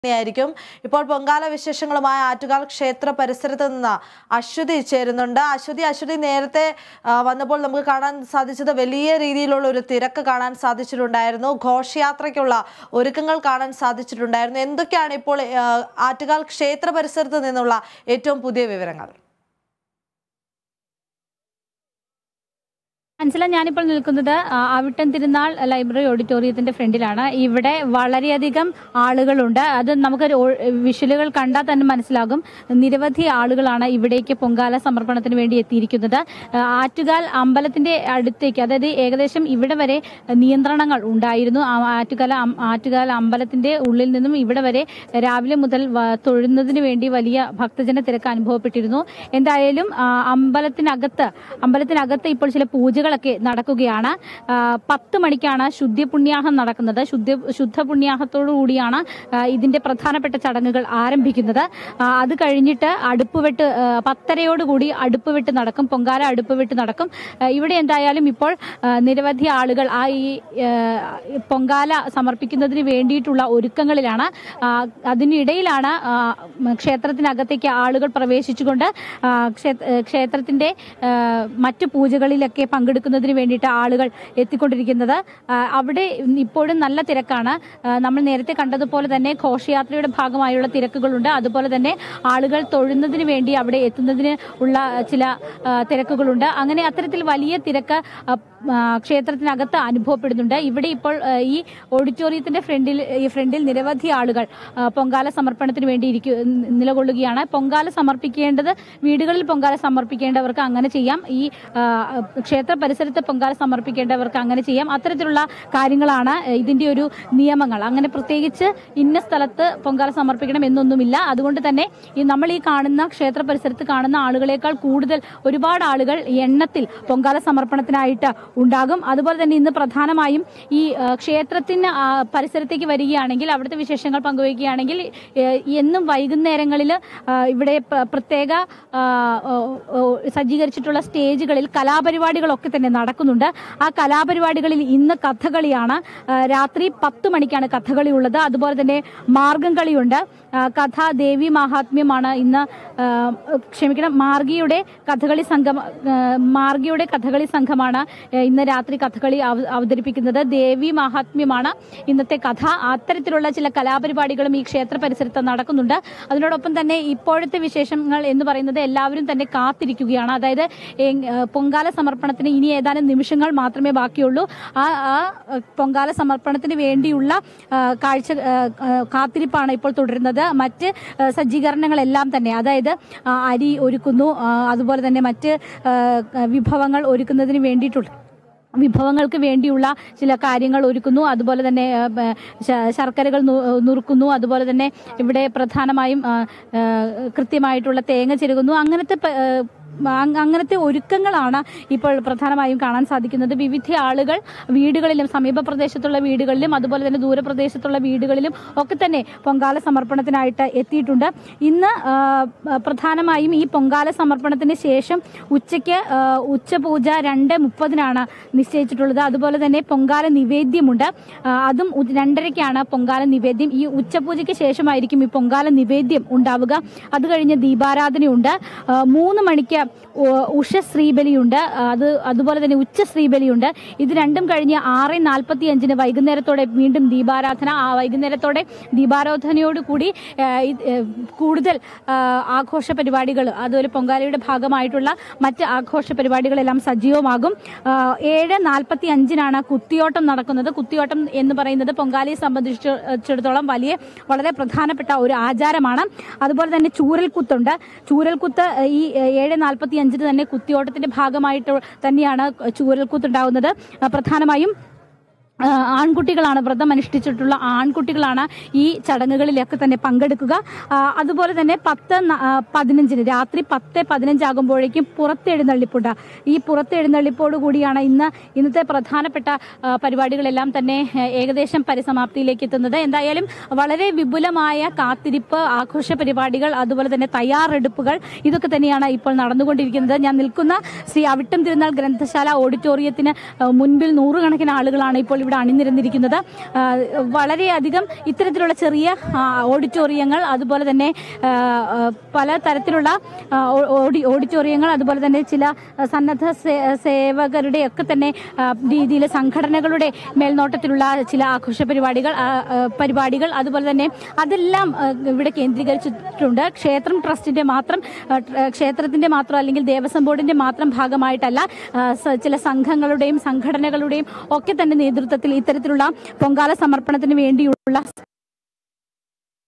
ആയിരിക്കും ഇപ്പോൾ പൊങ്കാല വിശേഷങ്ങളുമായി ആറ്റുകാൽ ക്ഷേത്ര പരിസരത്ത് നിന്ന് അശ്വതി ചേരുന്നുണ്ട് അശ്വതി അശ്വതി നേരത്തെ ആ, വന്നപ്പോൾ നമുക്ക് കാണാൻ സാധിച്ചത് വലിയ രീതിയിലുള്ള ഒരു തിരക്ക് കാണാൻ സാധിച്ചിട്ടുണ്ടായിരുന്നു ഘോഷയാത്രയ്ക്കുള്ള ഒരുക്കങ്ങൾ കാണാൻ സാധിച്ചിട്ടുണ്ടായിരുന്നു എന്തൊക്കെയാണ് ഇപ്പോൾ ആ, ആറ്റുകാൽ ക്ഷേത്ര പരിസരത്ത് നിന്നുള്ള ഏറ്റവും പുതിയ വിവരങ്ങൾ മനസ്സില ഞാനിപ്പോൾ നിൽക്കുന്നത് ആ, അവിട്ടം തിരുനാൾ ലൈബ്രറി ഓഡിറ്റോറിയത്തിന്റെ ഫ്രണ്ടിലാണ് ഇവിടെ വളരെയധികം ആളുകളുണ്ട് അത് നമുക്ക് വിഷ്വലുകൾ കണ്ടാൽ തന്നെ മനസ്സിലാകും നിരവധി ആളുകളാണ് ഇവിടേക്ക് പൊങ്കാല സമർപ്പണത്തിന് വേണ്ടി എത്തിയിരിക്കുന്നത് ആ, ആറ്റുകാൽ അമ്പലത്തിന്റെ അടുത്തേക്ക് അതായത് ഏകദേശം ഇവിടെ വരെ നിയന്ത്രണങ്ങൾ ഉണ്ടായിരുന്നു ആ ആറ്റുകാല അം- ആറ്റുകാൽ അമ്പലത്തിന്റെ ഉള്ളിൽ നിന്നും ഇവിടെ വരെ രാവിലെ മുതൽ വ- തൊഴുന്നതിന് വേണ്ടി വലിയ ഭക്തജന തിരക്ക് അനുഭവപ്പെട്ടിരുന്നു എന്തായാലും ആ, അമ്പലത്തിനകത്ത് അമ്പലത്തിനകത്ത് ഇപ്പോൾ ചില പൂജകളൊക്കെ നടക്കുകയാണ് ആ, പത്ത് മണിക്കാണ് ശുദ്ധി പുണ്യാഹം നടക്കുന്നത് ശുദ്ധ ശുദ്ധ പുണ്യാഹത്തോടു കൂടിയാണ് ആ, ഇതിന്റെ പ്രധാനപ്പെട്ട ചടങ്ങുകൾ ആരംഭിക്കുന്നത് ആ, അത് കഴിഞ്ഞിട്ട് അടുപ്പുവെട്ട് ആ, പത്തരയോടുകൂടി അടുപ്പുവെട്ട് നടക്കും പൊങ്കാല അടുപ്പുവെട്ട് നടക്കും ആ, ഇവിടെ എന്തായാലും ഇപ്പോൾ ആ, നിരവധി ആളുകൾ ആ ഈ ആ, പൊങ്കാല സമർപ്പിക്കുന്നതിന് വേണ്ടിയിട്ടുള്ള ഒരുക്കങ്ങളിലാണ് ആ, അതിനിടയിലാണ് ആ, ക്ഷേത്രത്തിനകത്തേക്ക് ആളുകൾ പ്രവേശിച്ചുകൊണ്ട് ആ, ക്ഷേ- ഏ, ക്ഷേത്രത്തിന്റെ ആ, മറ്റു പൂജകളിലൊക്കെ പങ്കെടുക്കുന്നതിന് വേണ്ടിയിട്ട് ആളുകൾ എത്തിക്കൊണ്ടിരിക്കുന്നത് ആ, അവിടെ ഇപ്പോഴും നല്ല തിരക്കാണ് ആ, നമ്മൾ നേരത്തെ കണ്ടതുപോലെ തന്നെ ഘോഷയാത്രയുടെ ഭാഗമായുള്ള തിരക്കുകളുണ്ട് അതുപോലെ തന്നെ ആളുകൾ തൊഴുന്നതിന് വേണ്ടി അവിടെ എത്തുന്നതിന് ഉള്ള ചില ആ, തിരക്കുകളുണ്ട് അങ്ങനെ അത്തരത്തിൽ വലിയ തിരക്ക് ആ, ആ, ക്ഷേത്രത്തിനകത്ത് അനുഭവപ്പെടുന്നുണ്ട് ഇവിടെ ഇപ്പോൾ ആ, ഈ ഓഡിറ്റോറിയത്തിന്റെ ഫ്രണ്ടിൽ ഈ ഫ്രണ്ടിൽ നിരവധി ആളുകൾ ആ, പൊങ്കാല സമർപ്പണത്തിന് വേണ്ടി ഇരിക്കു നിലകൊള്ളുകയാണ് പൊങ്കാല സമർപ്പിക്കേണ്ടത് വീടുകളിൽ പൊങ്കാല സമർപ്പിക്കേണ്ടവർക്ക് അങ്ങനെ ചെയ്യാം ഈ ആ, ക്ഷേത്ര പരിസരത്ത് പൊങ്കാല സമർപ്പിക്കേണ്ടവർക്ക് അങ്ങനെ ചെയ്യാം അത്തരത്തിലുള്ള കാര്യങ്ങളാണ് ഇതിന്റെ ഒരു നിയമങ്ങൾ അങ്ങനെ പ്രത്യേകിച്ച് ഇന്ന സ്ഥലത്ത് പൊങ്കാല സമർപ്പിക്കണം എന്നൊന്നുമില്ല അതുകൊണ്ട് തന്നെ ഈ നമ്മൾ ഈ കാണുന്ന ക്ഷേത്ര പരിസരത്ത് കാണുന്ന ആളുകളെക്കാൾ കൂടുതൽ ഒരുപാട് ആളുകൾ എണ്ണത്തിൽ പൊങ്കാല സമർപ്പണത്തിനായിട്ട് ഉണ്ടാകും അതുപോലെ തന്നെ ഇന്ന് പ്രധാനമായും ഈ ആ, ക്ഷേത്രത്തിന് ആ, പരിസരത്തേക്ക് വരികയാണെങ്കിൽ അവിടുത്തെ വിശേഷങ്ങൾ പങ്കുവയ്ക്കുകയാണെങ്കിൽ ഏ, എന്നും വൈകുന്നേരങ്ങളിൽ ആ, ഇവിടെ പ്ര- പ്രത്യേക ആ, ഓ, ഓ, സജ്ജീകരിച്ചിട്ടുള്ള സ്റ്റേജുകളിൽ കലാപരിപാടികളൊക്കെ തന്നെ നടക്കുന്നുണ്ട് ആ കലാപരിപാടികളിൽ ഇന്ന് കഥകളിയാണ് ആ, രാത്രി പത്ത് മണിക്കാണ് കഥകളി ഉള്ളത് അതുപോലെ തന്നെ മാർഗം കളിയുണ്ട് ആ, കഥ ദേവി മഹാത്മ്യമാണ് ഇന്ന് ആ, ക്ഷമിക്കണം മാർഗിയുടെ കഥകളി സംഘം ആ, മാർഗിയുടെ കഥകളി സംഘമാണ് ആ, ഇന്ന് രാത്രി കഥകളി അവ- അവതരിപ്പിക്കുന്നത് ദേവി മഹാത്മ്യമാണ് ഇന്നത്തെ കഥ അത്തരത്തിലുള്ള ചില കലാപരിപാടികളും ഈ ക്ഷേത്ര പരിസരത്ത് നടക്കുന്നുണ്ട് അതിനോടൊപ്പം തന്നെ ഇപ്പോഴത്തെ വിശേഷങ്ങൾ എന്ന് പറയുന്നത് എല്ലാവരും തന്നെ കാത്തിരിക്കുകയാണ് അതായത് എങ്- ആ, പൊങ്കാല സമർപ്പണത്തിന് ഇനി ഏതാനും നിമിഷങ്ങൾ മാത്രമേ ബാക്കിയുള്ളൂ ആ ആ പൊങ്കാല സമർപ്പണത്തിന് വേണ്ടിയുള്ള ആ, കാഴ്ച ആ, ആ, കാത്തിരിപ്പാണ് ഇപ്പോൾ തുടരുന്നത് മറ്റ് ആ, സജ്ജീകരണങ്ങളെല്ലാം തന്നെ അതായത് ആ, അരി ഒരുക്കുന്നു ആ, അതുപോലെ തന്നെ മറ്റ് ആ, വിഭവങ്ങൾ ഒരുക്കുന്നതിന് വേണ്ടിയിട്ടുള്ള വിഭവങ്ങൾക്ക് വേണ്ടിയുള്ള ചില കാര്യങ്ങൾ ഒരുക്കുന്നു അതുപോലെ തന്നെ ആ, ബ- ശ- ശർക്കരകൾ നു- നുറുക്കുന്നു അതുപോലെ തന്നെ ഇവിടെ പ്രധാനമായും ആ, ആ, കൃത്യമായിട്ടുള്ള തേങ്ങ ചെരുകുന്നു അങ്ങനത്തെ പ- ആ, അങ് അങ്ങനത്തെ ഒരുക്കങ്ങളാണ് ഇപ്പോൾ പ്രധാനമായും കാണാൻ സാധിക്കുന്നത് വിവിധ ആളുകൾ വീടുകളിലും സമീപ പ്രദേശത്തുള്ള വീടുകളിലും അതുപോലെ തന്നെ ദൂരപ്രദേശത്തുള്ള വീടുകളിലും ഒക്കെ തന്നെ പൊങ്കാല സമർപ്പണത്തിനായിട്ട് എത്തിയിട്ടുണ്ട് ഇന്ന് ആ, പ്രധാനമായും ഈ പൊങ്കാല സമർപ്പണത്തിന് ശേഷം ഉച്ചയ്ക്ക് ആ, ഉച്ചപൂജ രണ്ട് മുപ്പതിനാണ് നിശ്ചയിച്ചിട്ടുള്ളത് അതുപോലെ തന്നെ പൊങ്കാല നിവേദ്യമുണ്ട് ആ, അതും ഉ- രണ്ടരയ്ക്കാണ് പൊങ്കാല നിവേദ്യം ഈ ഉച്ചപൂജയ്ക്ക് ശേഷമായിരിക്കും ഈ പൊങ്കാല നിവേദ്യം ഉണ്ടാവുക അത് കഴിഞ്ഞ് ദീപാരാധനയുണ്ട് ആ, മൂന്ന് മണിക്ക് ഉ- ഉഷ ശ്രീബലിയുണ്ട് ആ, അത് അതുപോലെ തന്നെ ഉച്ച ശ്രീബലിയുണ്ട് ഇത് രണ്ടും കഴിഞ്ഞ് ആറ് നാൽപ്പത്തി അഞ്ചിന് വൈകുന്നേരത്തോടെ വീണ്ടും ദീപാരാധന ആ വൈകുന്നേരത്തോടെ ദീപാരാധനയോട് കൂടി ആ, ഇത്, ഏ, കൂടുതൽ ആ, ആഘോഷ പരിപാടികൾ അതുപോലെ പൊങ്കാലയുടെ ഭാഗമായിട്ടുള്ള മറ്റ് ആഘോഷ പരിപാടികളെല്ലാം സജീവമാകും ആ, ഏഴ് നാൽപ്പത്തി അഞ്ചിനാണ് കുത്തിയോട്ടം നടക്കുന്നത് കുത്തിയോട്ടം എന്ന് പറയുന്നത് പൊങ്കാലയെ സംബന്ധിച്ചിടത്തോളം വലിയ വളരെ പ്രധാനപ്പെട്ട ഒരു ആചാരമാണ് അതുപോലെ തന്നെ ചൂരൽക്കുത്തുണ്ട് ചൂരൽക്കുത്ത് ഏ, ഈ ഏ, ഏഴ് നാൽപ്പത്തി അഞ്ചിന് തന്നെ കുത്തിയോട്ടത്തിന്റെ ഭാഗമായിട്ട് തന്നെയാണ് ചൂരൽക്കുത്ത് ഉണ്ടാകുന്നത് ആ, പ്രധാനമായും ആ, ആൺകുട്ടികളാണ് വ്രതം അനുഷ്ഠിച്ചിട്ടുള്ള ആൺകുട്ടികളാണ് ഈ ചടങ്ങുകളിലൊക്കെ തന്നെ പങ്കെടുക്കുക ആ, അതുപോലെ തന്നെ പത്ത് ന- ആ, പതിനഞ്ചിന് രാത്രി പത്ത് പതിനഞ്ചാകുമ്പോഴേക്കും പുറത്തെഴുന്നള്ളിപ്പുണ്ട് ഈ പുറത്തെഴുന്നള്ളിപ്പോടു കൂടിയാണ് ഇന്ന് ഇന്നത്തെ പ്രധാനപ്പെട്ട ആ, പരിപാടികളെല്ലാം തന്നെ ഏ, ഏകദേശം പരിസമാപ്തിയിലേക്ക് എത്തുന്നത് എന്തായാലും വളരെ വിപുലമായ കാത്തിരിപ്പ് ആഘോഷ പരിപാടികൾ അതുപോലെ തന്നെ തയ്യാറെടുപ്പുകൾ ഇതൊക്കെ തന്നെയാണ് ഇപ്പോൾ നടന്നുകൊണ്ടിരിക്കുന്നത് ഞാൻ നിൽക്കുന്ന ശ്രീ അവിട്ടം തിരുനാൾ ഗ്രന്ഥശാല ഓഡിറ്റോറിയത്തിന് ആ, മുൻപിൽ നൂറുകണക്കിന് ആളുകളാണ് ഇപ്പോൾ ഇവിടെ ഇവിടെ അണിനിരന്നിരിക്കുന്നത് ആ, വളരെയധികം ഇത്തരത്തിലുള്ള ചെറിയ ആ, ഓഡിറ്റോറിയങ്ങൾ അതുപോലെ തന്നെ ആ, ആ, പല തരത്തിലുള്ള ആ, ഓ- ഓഡി- ഓഡിറ്റോറിയങ്ങൾ അതുപോലെ തന്നെ ചില ആ, സന്നദ്ധ സേ- സേവകരുടെ ഒക്കെ തന്നെ രീതിയിൽ സംഘടനകളുടെ മേൽനോട്ടത്തിലുള്ള ചില ആഘോഷ പരിപാടികൾ ആ, ആ, പരിപാടികൾ അതുപോലെ തന്നെ അതെല്ലാം ആ, ഇവിടെ കേന്ദ്രീകരിച്ചിട്ടുണ്ട് ക്ഷേത്രം ട്രസ്റ്റിന്റെ മാത്രം ആ, ട്ര- ക്ഷേത്രത്തിന്റെ മാത്രം അല്ലെങ്കിൽ ദേവസ്വം ബോർഡിന്റെ മാത്രം ഭാഗമായിട്ടല്ല ആ, സ- ചില സംഘങ്ങളുടെയും സംഘടനകളുടെയും ഒക്കെ തന്നെ നേതൃത്വത്തിൽ ഇത്തരത്തിലുള്ള പൊങ്കാല സമർപ്പണത്തിന് വേണ്ടിയുള്ള